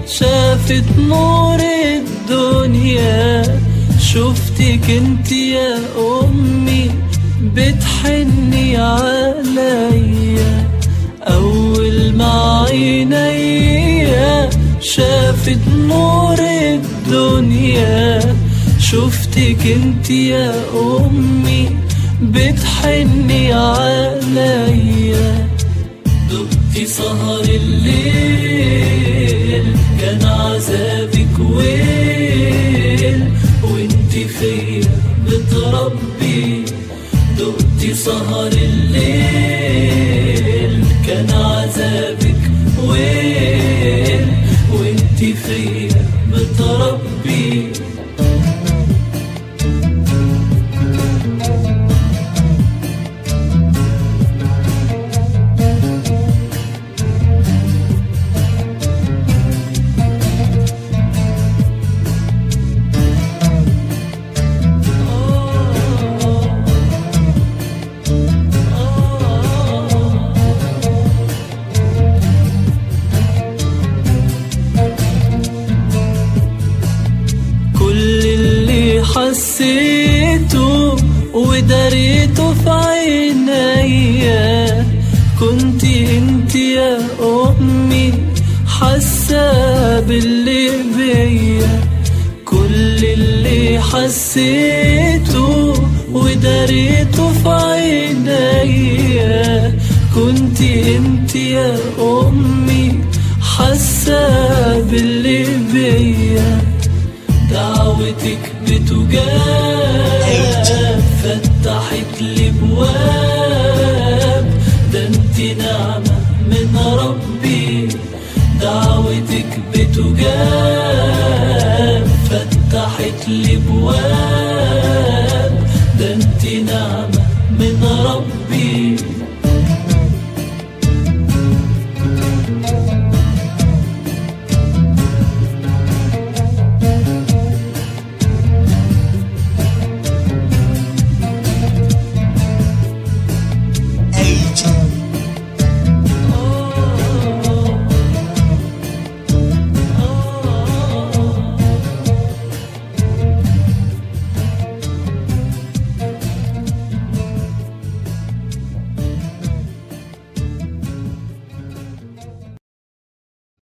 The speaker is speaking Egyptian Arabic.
شافت نور الدنيا شفتك انت يا امي بتحني عليا اول ما عينيا شافت نور الدنيا شفتك انت يا امي بتحني عليا دقتي سهر الليل كان عذابك ويل وانت فيا بتربي دقتي سهر الليل كان عذابك ويل وانت فيا بتربي كل اللي حسيته ودريته في عينيا كنت انت يا امي حاسه باللي بيا كل اللي حسيته ودريته في عينيا كنت انت يا امي حاسه باللي بيا دعوتك بتجاب فتحت لي بواب ده انت نعمة من ربي دعوتك بتجاب فتحت لي بواب ده انت نعمة من ربي